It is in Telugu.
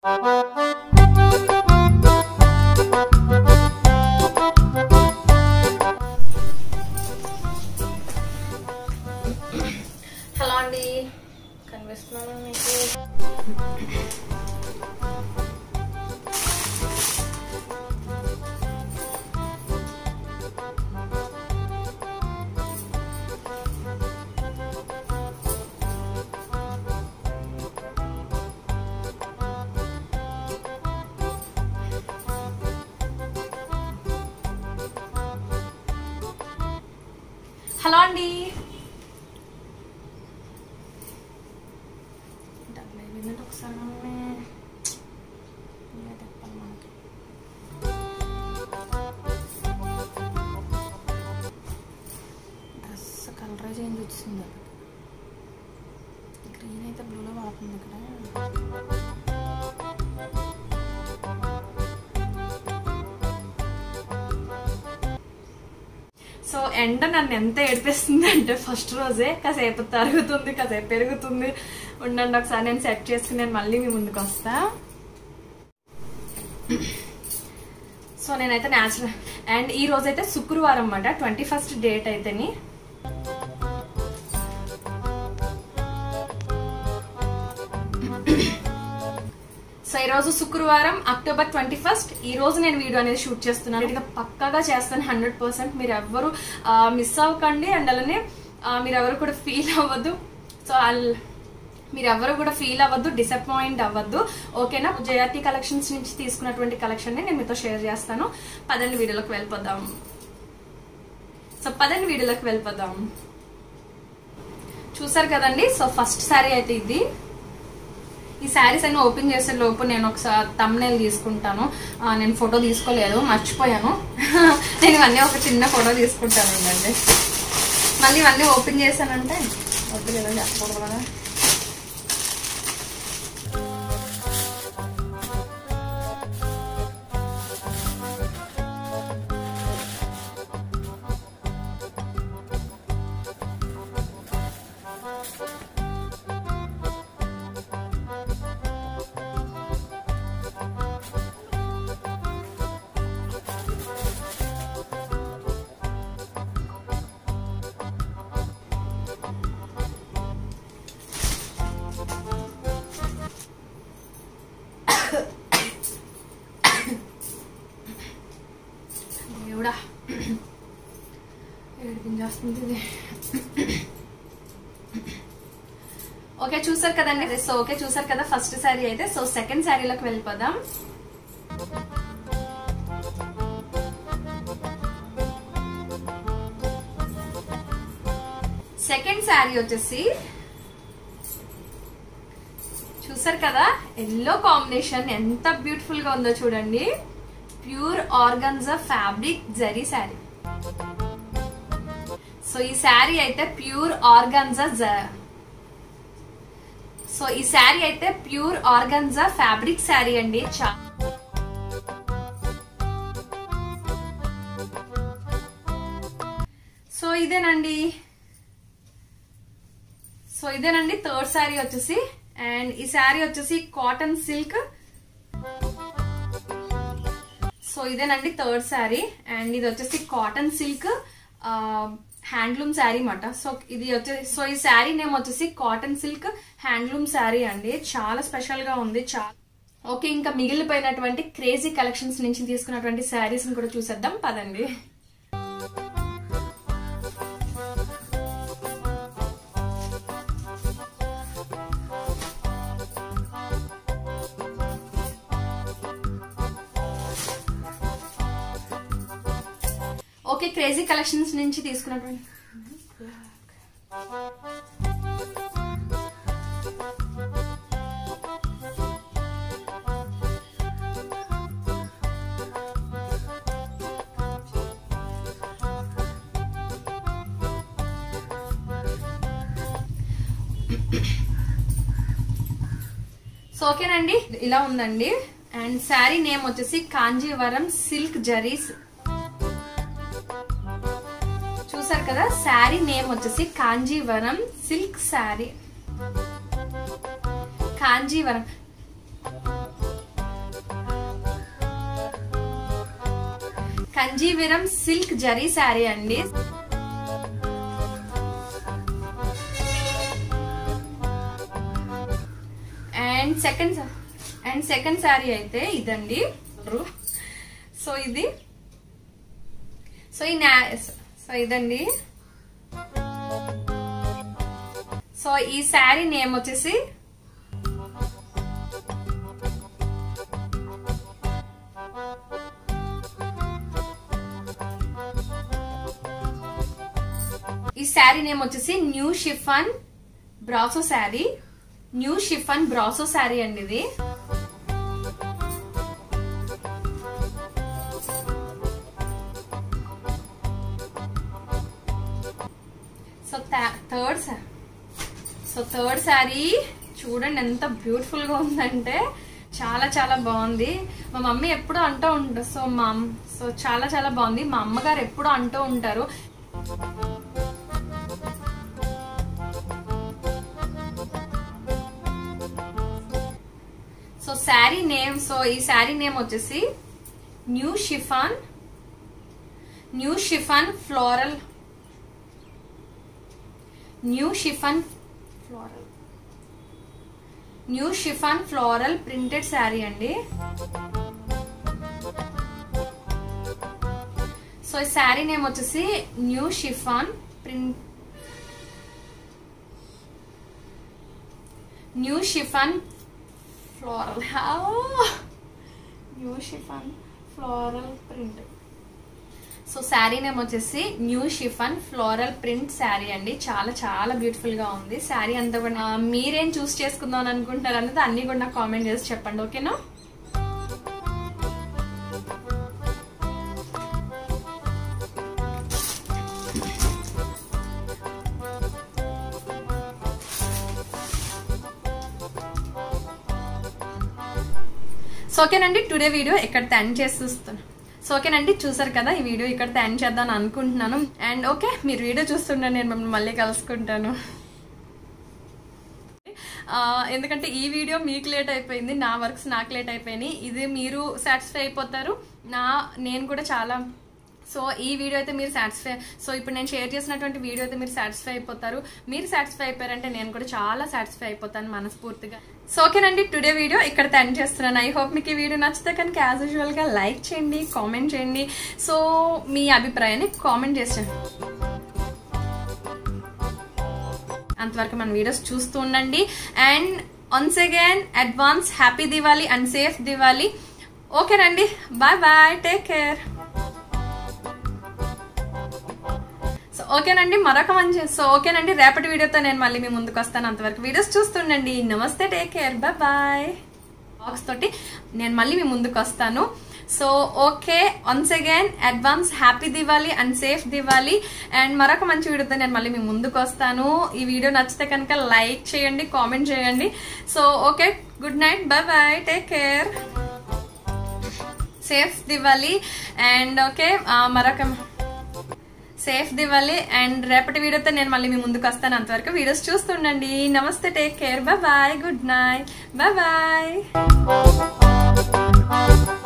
హలో అండి కనిపిస్తున్నాను మీకు హలో అండి డబ్బులు అయిపోయిందంటే ఒకసారి మనమే ఇంకా తిప్పాలి మనకి డ్రెస్ కలర్ చేంజ్ వచ్చింది గ్రీన్ అయితే బ్లూలో వాడుతుంది ఇక్కడ సో ఎండ నన్ను ఎంత ఏడిపిస్తుంది అంటే ఫస్ట్ రోజే కాసేపు తరుగుతుంది కాసేపు పెరుగుతుంది ఉండండి ఒకసారి నేను సెట్ చేసుకుని నేను మళ్ళీ మీ ముందుకు వస్తా సో నేనైతే న్యాచురల్ అండ్ ఈ రోజు అయితే శుక్రవారం అన్నమాట ట్వంటీ ఫస్ట్ డేట్ అయితేని సో ఈ రోజు శుక్రవారం అక్టోబర్ ట్వంటీ ఫస్ట్ ఈ రోజు నేను వీడియో అనేది షూట్ చేస్తున్నాను ఇక పక్కాగా చేస్తాను హండ్రెడ్ పర్సెంట్ మీరు ఎవ్వరు మిస్ అవ్వకండి అండ్ అలానే ఆ, మీరు ఎవరు కూడా ఫీల్ అవ్వద్దు సో మీరు ఎవరు కూడా ఫీల్ అవ్వద్దు డిసప్పాయింట్ అవ్వద్దు ఓకేనా జేఆర్టీ కలెక్షన్స్ నుంచి తీసుకున్నటువంటి కలెక్షన్ నేను మీతో షేర్ చేస్తాను పదండి వీడియోలోకి వెళ్ళిపోదాం సో పదండి వీడియోలోకి వెళ్ళిపోదాం చూసారు కదండి సో ఫస్ట్ శారీ అయితే ఇది ఈ శారీస్ అన్ని ఓపెన్ చేసే లోపు నేను ఒకసారి తమ్నేల్ తీసుకుంటాను ఆ, నేను ఫోటో తీసుకోలేదు మర్చిపోయాను నేను ఇవన్నీ ఒక చిన్న ఫోటో తీసుకుంటాను అండి మళ్ళీ ఇవన్నీ ఓపెన్ చేశానంటే వద్దు కదా చెప్పకూడదు కదా దేవుడా ఏడిపించేస్తుంది ఇది ఓకే చూసారు కదండి సో ఓకే చూసారు కదా ఫస్ట్ శారీ అయితే సో సెకండ్ శారీలోకి వెళ్ళిపోదాం సెకండ్ శారీ వచ్చేసి చూసారు కదా ఎల్లో కాంబినేషన్ ఎంత బ్యూటిఫుల్ గా ఉందో చూడండి pure organza fabric zari saree so ఈ శారీ అయితే ప్యూర్ ఆర్గన్జా సో ఈ శారీ అయితే ప్యూర్ ఆర్గన్జా ఫ్యాబ్రిక్ శారీ అండి చా సో ఇదేనండి సో ఇదేనండి థర్డ్ శారీ వచ్చేసి అండ్ ఈ శారీ వచ్చేసి కాటన్ సిల్క్ సో ఇదేనండి థర్డ్ శారీ అండ్ ఇది వచ్చేసి కాటన్ సిల్క్ హ్యాండ్లూమ్ శారీ మాట సో ఇది వచ్చేసి సో ఈ శారీ నేమ్ వచ్చేసి కాటన్ సిల్క్ హ్యాండ్లూమ్ శారీ అండి చాలా స్పెషల్ గా ఉంది చాలా ఓకే ఇంకా మిగిలిపోయినటువంటి క్రేజీ కలెక్షన్స్ నుంచి తీసుకున్నటువంటి శారీస్ కూడా చూసేద్దాం పదండి ఓకే క్రేజీ కలెక్షన్స్ నుంచి తీసుకున్నటువంటి సో ఓకేనండి ఇలా ఉందండి అండ్ శారీ నేమ్ వచ్చేసి కాంజీవరం సిల్క్ జరీస్ చూసారు కదా శారీ నేమ్ వచ్చేసి Kanjeevaram silk saree Kanjeevaram Kanjeevaram silk zari saree అండి and second and second saree అయితే ఇదండి సో ఇది సో ఈ నా సో ఇదండి సో ఈ శారీ నేమ్ వచ్చేసి ఈ శారీ నేమ్ వచ్చేసి new chiffon brasso saree new chiffon brasso saree అండి ఇది so third so third saree చూడండి ఎంత బ్యూటిఫుల్ గా ఉందంటే చాలా చాలా బాగుంది మా మమ్మీ ఎప్పుడూ అంటూ ఉంటారు సో మా సో చాలా చాలా బాగుంది మా అమ్మగారు ఎప్పుడూ అంటూ ఉంటారు సో శారీ నేమ్ సో ఈ శారీ నేమ్ వచ్చేసి new chiffon new chiffon floral new chiffon floral new chiffon floral printed saree అండి సో ఈ శారీ నేమ్ వచ్చేసి new chiffon print new chiffon floral new chiffon floral print so saree name వచ్చేసి new chiffon floral print saree అండి చాలా చాలా బ్యూటిఫుల్ గా ఉంది శారీ అంతా కూడా ఆ, మీరేం చూస్ చేసుకుందాం అని అనుకుంటున్నారు అనేది అన్ని కూడా నాకు కామెంట్ చేసి చెప్పండి ఓకేనా సో ఓకేనండి టుడే వీడియో ఇక్కడ ఎండ్ చేసేస్తాను సో ఓకేనండి చూసారు కదా ఈ వీడియో ఇక్కడ ఎండ్ చేద్దాం అనుకుంటున్నాను అండ్ ఓకే మీరు వీడియో చూస్తుంటే నేను మిమ్మల్ని మళ్ళీ కలుసుకుంటాను ఆ, ఎందుకంటే ఈ వీడియో మీకు లేట్ అయిపోయింది నా వర్క్స్ నాకు లేట్ అయిపోయినాయి ఇది మీరు సాటిస్ఫై అయిపోతారు నా నేను కూడా చాలా సో ఈ వీడియో అయితే మీరు సాటిస్ఫై సో ఇప్పుడు నేను షేర్ చేసినటువంటి వీడియో అయితే మీరు సాటిస్ఫై అయిపోతారు మీరు సాటిస్ఫై అయిపోయారంటే నేను కూడా చాలా సాటిస్ఫై అయిపోతాను మనస్ఫూర్తిగా సో ఓకేనండి టుడే వీడియో ఇక్కడ ఎండ్ చేస్తున్నాను ఐ హోప్ మీకు ఈ వీడియో నచ్చితే కనుక యాజ్ యూజువల్ గా లైక్ చేయండి కామెంట్ చేయండి సో మీ అభిప్రాయాన్ని కామెంట్ చేసండి అంతవరకు మన వీడియోస్ చూస్తూ ఉండండి and once again advance happy Diwali and safe Diwali ఓకేనండి bye bye take care so ఓకేనండి మరొక మంచి సో ఓకేనండి రేపటి వీడియోతో నేను మళ్ళీ మీ ముందుకు వస్తాను అంతవరకు వీడియోస్ చూస్తుండండి నమస్తే take care bye bye box తోటి నేను మళ్ళీ మీ ముందుకు వస్తాను so okay once again advance happy Diwali and safe Diwali and మరొక మంచి వీడియోతో నేను మళ్ళీ మీ ముందుకు వస్తాను ఈ వీడియో నచ్చితే కనుక లైక్ చేయండి కామెంట్ చేయండి so okay good night bye bye take care safe Diwali and okay మరొక సేఫ్ దివాలి అండ్ రేపటి వీడియోతో నేను మళ్ళీ మీ ముందుకు వస్తాను అంతవరకు వీడియోస్ చూస్తుండండి నమస్తే take care bye bye good night bye bye